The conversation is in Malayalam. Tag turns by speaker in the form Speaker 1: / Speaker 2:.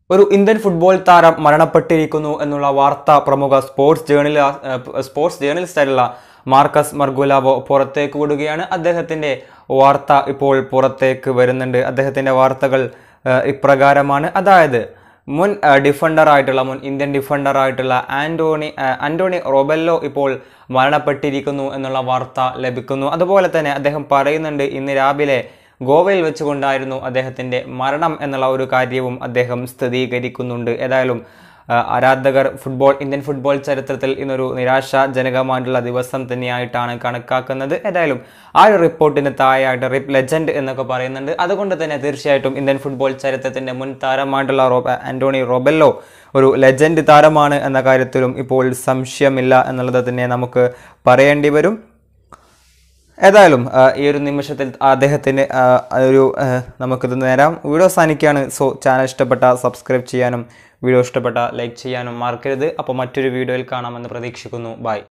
Speaker 1: ഒരു ഇന്ത്യൻ ഫുട്ബോൾ താരം മരണപ്പെട്ടിരിക്കുന്നു എന്നുള്ള വാർത്ത പ്രമുഖ സ്പോർട്സ് ജേർണൽ സ്പോർട്സ് ജേർണലിസ്റ്റ് ആയിട്ടുള്ള മാർക്കസ് മർഗുലാവോ പുറത്തേക്ക് വിടുകയാണ് അദ്ദേഹത്തിന്റെ വാർത്ത ഇപ്പോൾ പുറത്തേക്ക് വരുന്നുണ്ട് അദ്ദേഹത്തിന്റെ വാർത്തകൾ ആ, ഇപ്രകാരമാണ് അതായത് മുൻ ഡിഫൻഡർ ആയിട്ടുള്ള മുൻ ഇന്ത്യൻ ഡിഫൻഡർ ആയിട്ടുള്ള ആന്റോണി ആ, ആന്റോണി റോബെല്ലോ ഇപ്പോൾ മരണപ്പെട്ടിരിക്കുന്നു എന്നുള്ള വാർത്ത ലഭിക്കുന്നു അതുപോലെ തന്നെ അദ്ദേഹം പറയുന്നുണ്ട് ഇന്ന് രാവിലെ ഗോവയിൽ വെച്ചുകൊണ്ടായിരുന്നു അദ്ദേഹത്തിന്റെ മരണം എന്നുള്ള ഒരു കാര്യവും അദ്ദേഹം സ്ഥിരീകരിക്കുന്നുണ്ട് ഏതായാലും ആ, ആരാധകർ ഫുട്ബോൾ ഇന്ത്യൻ ഫുട്ബോൾ ചരിത്രത്തിൽ ഇന്നൊരു നിരാശാജനകമായിട്ടുള്ള ദിവസം തന്നെയായിട്ടാണ് കണക്കാക്കുന്നത് ഏതായാലും ആ ഒരു റിപ്പോർട്ടിന് താഴെയായിട്ട് റിപ്പ് ലെജൻഡ് എന്നൊക്കെ പറയുന്നുണ്ട് അതുകൊണ്ട് തന്നെ തീർച്ചയായിട്ടും ഇന്ത്യൻ ഫുട്ബോൾ ചരിത്രത്തിന്റെ മുൻ താരമായിട്ടുള്ള റോബ ആന്റോണി റോബെല്ലോ ഒരു ലെജൻഡ് താരമാണ് എന്ന കാര്യത്തിലും ഇപ്പോൾ സംശയമില്ല എന്നുള്ളത് തന്നെ നമുക്ക് പറയേണ്ടി വരും ഏതായാലും ആ, ഈ ഒരു നിമിഷത്തിൽ അദ്ദേഹത്തിന് ആ, ഒരു ആ, നമുക്കിത് നേരാം വീഡിയോ അവസാനിക്കുകയാണ് സോ ചാനൽ ഇഷ്ടപ്പെട്ട സബ്സ്ക്രൈബ് ചെയ്യാനും വീഡിയോ ഇഷ്ടപ്പെട്ട ലൈക്ക് ചെയ്യാനും മറക്കരുത് അപ്പോൾ മറ്റൊരു വീഡിയോയിൽ കാണാമെന്ന് പ്രതീക്ഷിക്കുന്നു ബൈ